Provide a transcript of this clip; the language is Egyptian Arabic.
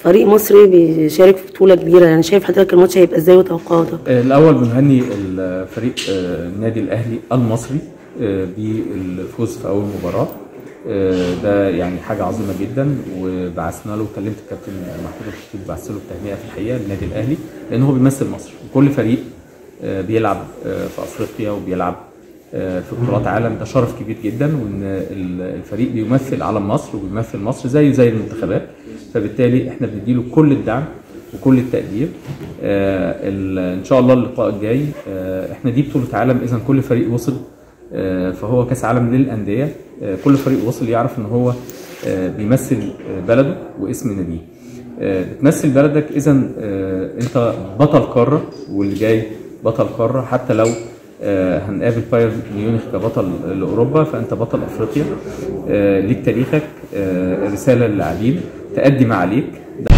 فريق مصري بيشارك في بطوله كبيره يعني شايف حضرتك الماتش هيبقى ازاي وتوقعاتك الاول بنهني الفريق آه، النادي الاهلي المصري آه، بالفوز في اول مباراه آه، ده يعني حاجه عظيمه جدا وبعثنا له كلمت الكابتن محمود الخطيب بعثت له التهنئه في الحقيقه للنادي الاهلي لان هو بيمثل مصر وكل فريق آه، بيلعب آه، في افريقيا وبيلعب آه، في بطولات عالم ده شرف كبير جدا وان ال- الفريق بيمثل علم مصر وبيمثل مصر زيه زي المنتخبات فبالتالي احنا بنديله كل الدعم وكل التقدير آه، ال- ان شاء الله اللقاء الجاي آه، احنا دي بطوله عالم اذا كل فريق وصل آه، فهو كاس عالم للانديه آه، كل فريق وصل يعرف ان هو آه، بيمثل آه، بلده واسم ناديه آه، بتمثل بلدك اذا انت بطل قاره واللي جاي بطل قاره حتى لو آه، هنقابل بايرن ميونخ كبطل لاوروبا فانت بطل افريقيا آه، ليك تاريخك آه، رساله للاعبين تأدي ما عليك ده